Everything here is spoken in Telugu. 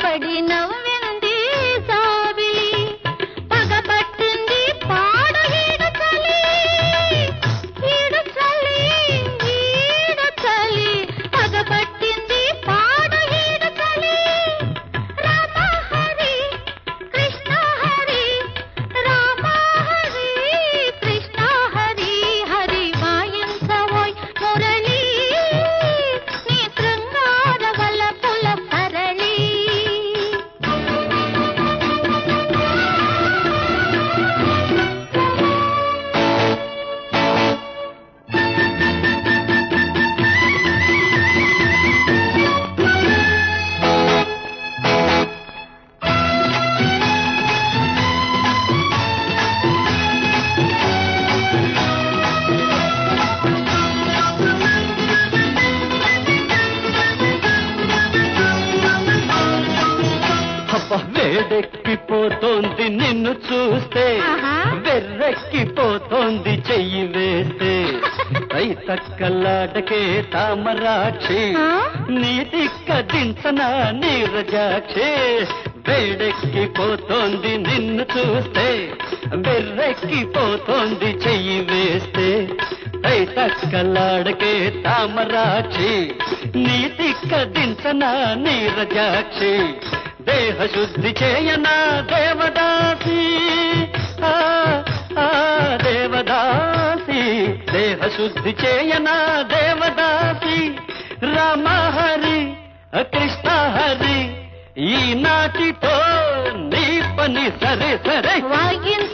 పడి నవ్వింది సావిలి పగబట్టింది పాడు ఈడు చలి ఈడు చలి ఈడు చలి పగబట్టింది పాడు ఈడు చలి రామ హరి కృష్ణ హరి రామ హరి కృష్ణ హరి హరి వాయించవోయ్ మురళి నీ శృంగార వలపుల సరళి అబ్బ వేడెక్కిపోతోంది నిన్ను చూస్తే ఆహా. వెర్రెక్కిపోతోంది చెయ్యి వేస్తే పై తక్కలాడకే తామరాక్షి ఆ? నీ దిక్క దించనా నీరజాక్షి వేడెక్కిపోతోంది నిన్ను చూస్తే వెర్రెక్కిపోతోంది చెయ్యి వేస్తే పై తక్కలాడకే తామరాక్షి నీ దిక్క దించనా నీరజాక్షి దేహ శుద్ధి చేయనా దేవదాసి ఆ, ఆ, దేవదాసి దేహ శుద్ధి చేయనా దేవదాసి రామ హరి కృష్ణ హరి ఈనాటితో నీ పని సరే సరే వాయించ